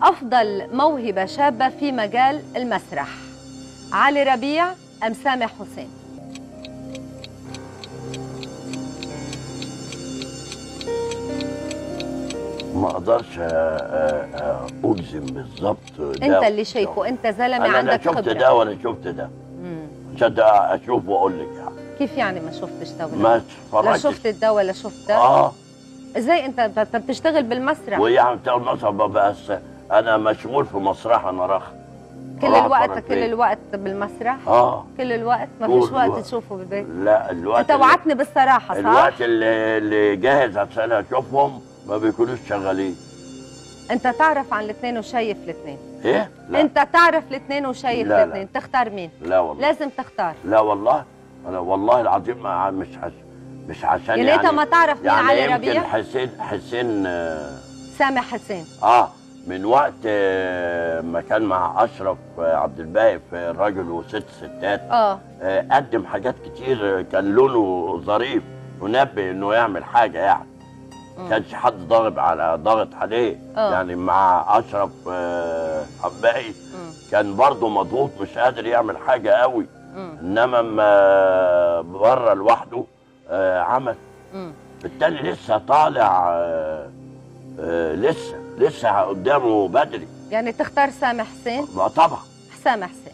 افضل موهبه شابه في مجال المسرح علي ربيع ام سامح حسين ما اقدرش أ- أ- أ- اجزم بالظبط ده انت اللي شايفه انت زلمه انا لا عندك شفت خبره ده ولا شفت ده مم. عشان ده اشوف واقول لك يعني كيف يعني ما شفتش ده ولا ما لا اتفرجتش شفت ده ولا شفت ده اه ازاي انت انت بتشتغل بالمسرح ويعني بتاع المسرح بس انا مشغول في مسرح انا رخ كل أروح الوقت أتفرج كل فيه. الوقت بالمسرح اه كل الوقت ما طول فيش وقت الوقت. تشوفه بالبيت لا الوقت انت اللي- وعدتني بالصراحه صح الوقت اللي, اللي جاهز عشان اشوفهم ما بيكونوش شغالين انت تعرف عن الاثنين وشايف الاثنين ايه لا انت تعرف الاثنين وشايف لا، لا. الاثنين تختار مين لا والله لازم تختار لا والله انا والله العظيم ما مش حس مش عشان يعني, يعني انت ما تعرف مين يعني علي يمكن ربيع حسين حسين آه, سامح حسين اه من وقت آه ما كان مع اشرف آه عبد الباقي في الراجل وست ستات اه آه قدم حاجات كتير آه، كان لونه ظريف ونبه انه يعمل حاجه يعني مم. كانش حد ضاغط على ضاغط عليه آه. يعني مع اشرف آه عباقي مم. كان برضه مضغوط مش قادر يعمل حاجه قوي مم. انما ما بره لوحده آه عمل مم. بالتالي لسه طالع آه آه لسه لسه قدامه بدري يعني تختار سامح حسين ما طبعا سامح حسين